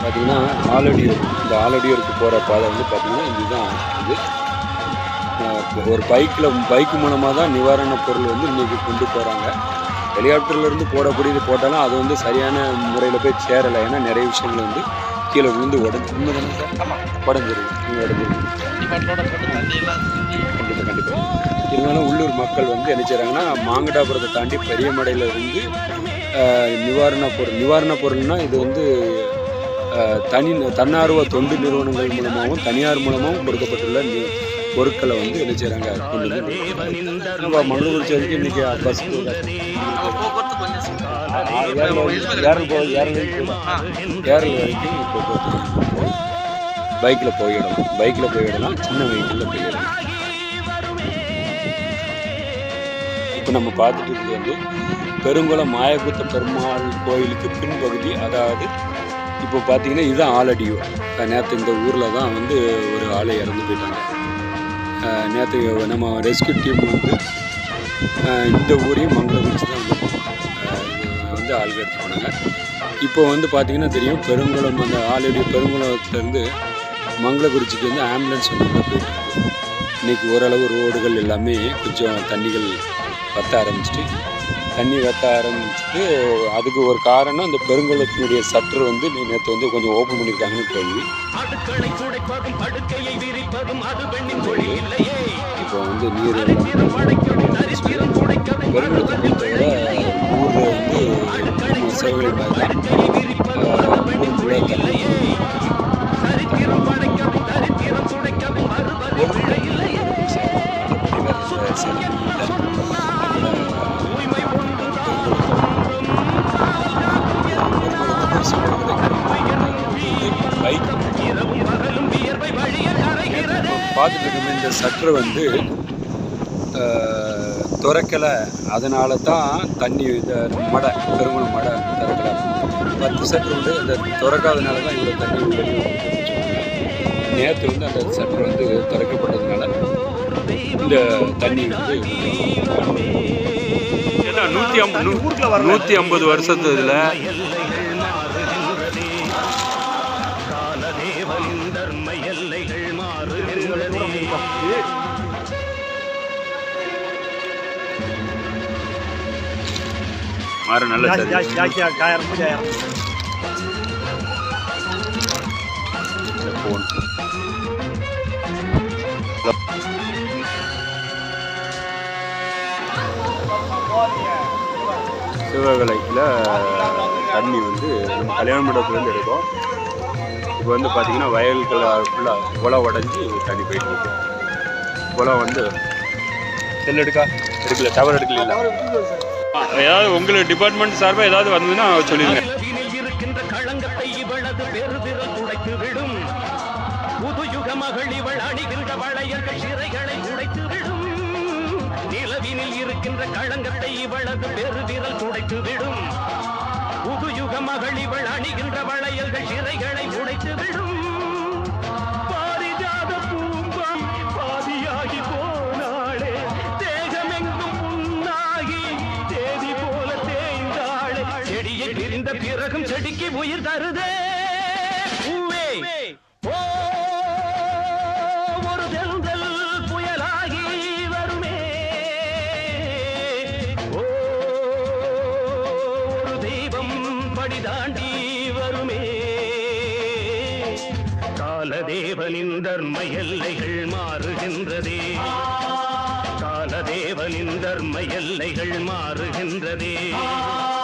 பார்த்தீங்கன்னா ஆலடியூர் இந்த ஆலடியூருக்கு போகிற பாதை வந்து பார்த்தீங்கன்னா இதுதான் இது அஹ் ஒரு பைக்கில் பைக் மூலமாக தான் நிவாரணப் பொருள் வந்து இன்றைக்கி கொண்டு போகிறாங்க ஹெலிகாப்டர்லேருந்து போடக்கூடியது போட்டாலும் அது வந்து சரியான முறையில் போய் சேரலை ஏன்னா நிறைய விஷயங்கள் வந்து கீழே விழுந்து உடஞ்சி உண்மை தானே சார் உடஞ்சிருக்கு இங்கே உடஞ்சிருக்கு கண்டிப்பாக கண்டிப்பாக இருந்தாலும் உள்ளூர் மக்கள் வந்து என்ன செய்கிறாங்கன்னா மாங்கடாபுரத்தை தாண்டி பெரியமடையில் இருந்து அஹ், நிவாரணப் பொருள் நிவாரணப் பொருள்னா இது வந்து அஹ், தனி தன்னார்வ தொண்டு நிறுவனங்கள் மூலமாகவும் தனியார் மூலமாகவும் கொடுக்கப்பட்டுள்ள நி- பொருட்களை வந்து என்ன செய்கிறாங்க கொண்டு வந்து நம்ம மங்களூர் வரைக்கும் இன்னைக்கு பஸ் போக்குவரத்து கொஞ்சம் ஏரல் போ ஏரல் வரைக்கும் ஏரல் வரைக்கும் போக்குவரத்து பைக்கில் போயிடலாம் பைக்கில் போயிடலாம் சின்ன வெஹிக்கிளில் போயிடலாம் இப்போ நம்ம பார்த்துட்டு இருக்கிறது வந்து பெருங்குளம் மாயகுத்த பெருமாள் கோயிலுக்கு பின்பகுதி அதாவது இப்போ பார்த்தீங்கன்னா இதுதான் ஆலடியூர் நேற்று இந்த ஊரில் தான் வந்து ஒரு ஆளை இறந்து போயிட்டாங்க நேற்று நம்ம ரெஸ்கியூ டீம் வந்து அஹ், இந்த ஊரையும் மங்களகுறிச்சி தான் வந்து அஹ், இது வந்து ஆளுங்க எடுத்து போனாங்க இப்போ வந்து பார்த்தீங்கன்னா தெரியும் பெருங்குளம் அந்த ஆல்ரெடி பெருங்குளத்துலேருந்து மங்களகுறிச்சிக்கு வந்து ஆம்புலன்ஸ் வந்து உள்ள போயிட்டு இருக்கு இன்னைக்கு ஓரளவு ரோடுகள் எல்லாமே கொஞ்சம் தண்ணிகள் வத்த ஆரம்பிச்சிட்டு தண்ணி வத்த ஆரம்பிச்சிட்டு அதுக்கு ஒரு காரணம் இந்த பெருங்குளத்தினுடைய சற்று வந்து நேற்று வந்து கொஞ்சம் ஓப்பன் பண்ணியிருக்காங்கன்னு கேள்வி அடுக்களை துடைப்பதும் படுக்கையை விரிப்பதும் அது பெண்ணின் தொழில் இல்லையே இப்போ வந்து நீர் எல்லாம் தரித்திரம் படைக்கவும் தரித்திரம் துடைக்கவும் பெருங்குளத்தை பொறுத்தவரை ஊரில் வந்து சேவைகள் பார்த்தா படுக்கையை விரிப்பதும் அது பெண்ணின் தொழில் இல்லையே தரித்திரம் படைக்கவும் தரித்திரம் துடைக்கவும் மறுபதி பிழை இல்லையே தூய்மை ஒன்று பைக் இரவும் பகலும் வியர்வை வழிய கரைகிறது பார்த்துட்டு இருக்கோம் இந்த சற்று வந்து அஹ், திறக்கலை அதனால தான் தண்ணி இந்த மடை பெருங்குளம் மடை திறக்கலை பத்து சற்று வந்து இந்த திறக்காதனால தான் இவ்வளோ தண்ணி வெளியே வருதுன்னு சொன்னாங்க நேற்று வந்து அந்த சற்று வந்து திறக்கப்பட்டதுனால இந்த தண்ணி வந்து ஏன்னா நூற்றி ஐம்பது நூற்றி ஐம்பது வருஷத்து இதில் காலதேவனின் தர்ம எல்லைகள் மாறுகின்றதே மாற நல்ல சரி ஃபோன் சிவகலையில் தண்ணி வந்து நம்ம கல்யாண மண்டபத்துலேருந்து எடுக்கும் இப்போ வந்து பார்த்தீங்கன்னா வயல்கள் ஃபுல்லாக குளம் உடஞ்சி தண்ணி போயிட்டு இருக்கு குளம் வந்து செல் எடுக்கா எடுக்கல டவர் எடுக்கல ஏதாவது உங்கள் டிபார்ட்மெண்ட் சார்பாக ஏதாவது வந்ததுன்னா சொல்லிடுங்க நிலவினில் இருக்கின்ற களங்கத்தை இவளது பெருவிரல் துடைத்து விடும் புதுயுக மகள் இவள் அணிகின்ற வளையர்கள் சிறைகளை உடைத்து விடும் நிலவினில் இருக்கின்ற களங்கத்தை இவளது பெருவிரல் துடைத்து விடும் புதுயுக மகள் இவள் அணிகின்ற வளையல்கள் சிறைகளை உடைத்து விடும் பாரிஜாத பூங்காய் பாதியாகி போனாளே தேகமெங்கும் புண்ணாகி தேதி போல தேய்ந்தாளே செடியை பிரிந்த பிறகும் செடிக்கு உயிர் தருதே பூவே ஓ ஒரு தென்றல் புயலாகி வருமே ஓ ஒரு தெய்வம் படி தாண்டி வருமே காலதேவனின் தர்ம எல்லைகள் மாறுகின்றதே காலதேவனின் தர்ம எல்லைகள் மாறுகின்றதே